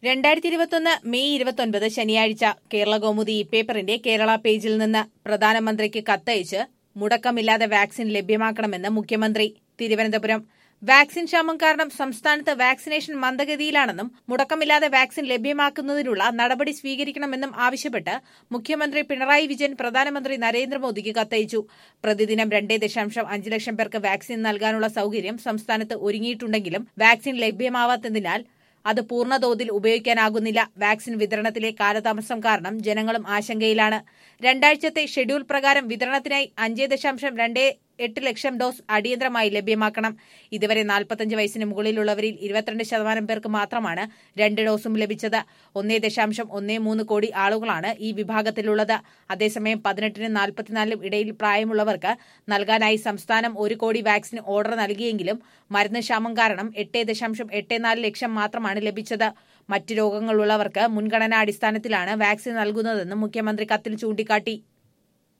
രണ്ടായിരത്തി ഇരുപത്തൊന്ന് മെയ് ഇരുപത്തൊൻപത് ശനിയാഴ്ച കേരള കൗമുദി ഈ പേപ്പറിന്റെ കേരള പേജിൽ നിന്ന് പ്രധാനമന്ത്രിക്ക് കത്തയച്ച് മുടക്കമില്ലാതെ വാക്സിൻ ലഭ്യമാക്കണമെന്ന് മുഖ്യമന്ത്രി തിരുവനന്തപുരം വാക്സിൻ ക്ഷാമം കാരണം സംസ്ഥാനത്ത് വാക്സിനേഷൻ മന്ദഗതിയിലാണെന്നും മുടക്കമില്ലാതെ വാക്സിൻ ലഭ്യമാക്കുന്നതിനുള്ള നടപടി സ്വീകരിക്കണമെന്നും ആവശ്യപ്പെട്ട് മുഖ്യമന്ത്രി പിണറായി വിജയൻ പ്രധാനമന്ത്രി നരേന്ദ്രമോദിക്ക് കത്തയച്ചു പ്രതിദിനം രണ്ടേ ദശാംശം അഞ്ച് ലക്ഷം പേർക്ക് വാക്സിൻ നൽകാനുള്ള സൌകര്യം സംസ്ഥാനത്ത് ഒരുങ്ങിയിട്ടുണ്ടെങ്കിലും വാക്സിൻ ലഭ്യമാവാത്തതിനാൽ അത് പൂർണ്ണതോതിൽ ഉപയോഗിക്കാനാകുന്നില്ല വാക്സിൻ വിതരണത്തിലെ കാലതാമസം കാരണം ജനങ്ങളും ആശങ്കയിലാണ് രണ്ടാഴ്ചത്തെ ഷെഡ്യൂൾ പ്രകാരം വിതരണത്തിനായി അഞ്ച് ദശാംശം രണ്ടേ എട്ട് ലക്ഷം ഡോസ് അടിയന്തരമായി ലഭ്യമാക്കണം ഇതുവരെ നാൽപ്പത്തഞ്ച് വയസ്സിന് മുകളിലുള്ളവരിൽ ഇരുപത്തിരണ്ട് ശതമാനം പേർക്ക് മാത്രമാണ് രണ്ട് ഡോസും ലഭിച്ചത് ഒന്നേ ദശാംശം ഒന്നേ മൂന്ന് കോടി ആളുകളാണ് ഈ വിഭാഗത്തിലുള്ളത് അതേസമയം പതിനെട്ടിനും നാൽപ്പത്തിനാലിനും ഇടയിൽ പ്രായമുള്ളവർക്ക് നൽകാനായി സംസ്ഥാനം ഒരു കോടി വാക്സിൻ ഓർഡർ നൽകിയെങ്കിലും മരുന്ന് ക്ഷാമം കാരണം എട്ട് ദശാംശം എട്ട് നാല് ലക്ഷം മാത്രമാണ് ലഭിച്ചത് മറ്റ് രോഗങ്ങളുള്ളവർക്ക് മുൻഗണനാ അടിസ്ഥാനത്തിലാണ് വാക്സിൻ നൽകുന്നതെന്നും മുഖ്യമന്ത്രി കത്തിൽ ചൂണ്ടിക്കാട്ടി